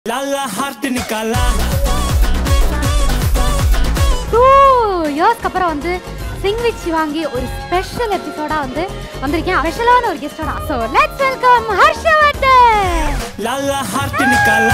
लाला heart निकाला two இயர்ஸ்க்கு அப்புறம் வந்து சிங் வித் சிவாங்கி ஒரு ஸ்பெஷல் எபிசோடா வந்து வந்திருக்கேன் ஸ்பெஷலான ஒரு கெஸ்டோட ஸோ லெட்ஸ் வெல்கம் ஹர்ஷவர்தன் लाला हार्ट निकाला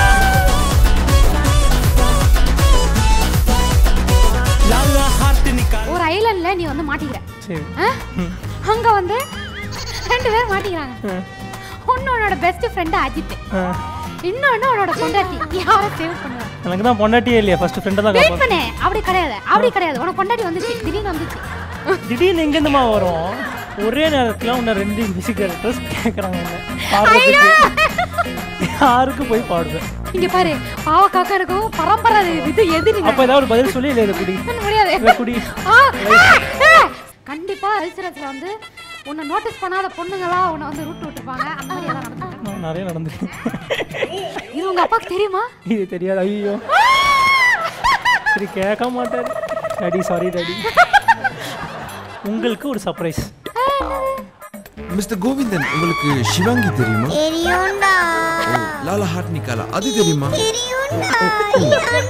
लाला हार्ट निकाला ஒரு ஐலண்ட்ல நீ வந்து மாட்டிக்கிற சரி ஆ? அங்க வந்து ரெண்டு பேர் மாட்டிக்கிறாங்க ஒன்னு உன்னோட பெஸ்ட் ஃப்ரெண்ட் அஜித் ஆ. இன்னொன்னு உன்னோட பொண்டாட்டி யாரை சேவ் பண்ணுவ எனக்கு தான் பொண்டாட்டியே இல்லையா ஃபர்ஸ்ட் ஃப்ரெண்டை தான் வெயிட் காப்பாத்து பண்ணு அப்படி கிடையாது அப்படி கிடையாது உனக்கு பொண்டாட்டி வந்துச்சு திடீர்னு வந்துச்சு திடீர்னு எங்கேருந்துமா வரும் ஒரே நேரத்தில் உன்னை ரெண்டு மியூசிக் டைரக்டர்ஸ் கேட்குறாங்க பாடுறதுக்கு யாருக்கு போய் பாடுவேன் இங்க பாரு பாவக்காக்கா இருக்கும் பரம்பரை இது எது நீங்க அப்போ ஏதாவது ஒரு பதில் சொல்லி இல்லை இதை குடி முடியாது இதை குடி ஆ, ஆ, ஆ. கண்டிப்பா கல்ச்சரத்துல வந்து உன்னை நோட்டீஸ் பண்ணாத பொண்ணுங்களா உன்னை வந்து ரூட் விட்டுருப்பாங்க அந்த மாதிரி எல்லாம் நடந்துருக்கு நான் நிறைய நடந்துருக்கு இது உங்க அப்பாக்கு தெரியுமா இது தெரியாது ஐயோ சரி கேட்க மாட்டாரு டாடி சாரி டாடி உங்களுக்கு ஒரு சர்ப்ரைஸ் மிஸ்டர் கோவிந்தன் உங்களுக்கு சிவாங்கி தெரியுமா தெரியும்டா ஓ, லாலா ஹாட் நிக்காலா அது தெரியுமா தெரியும்டா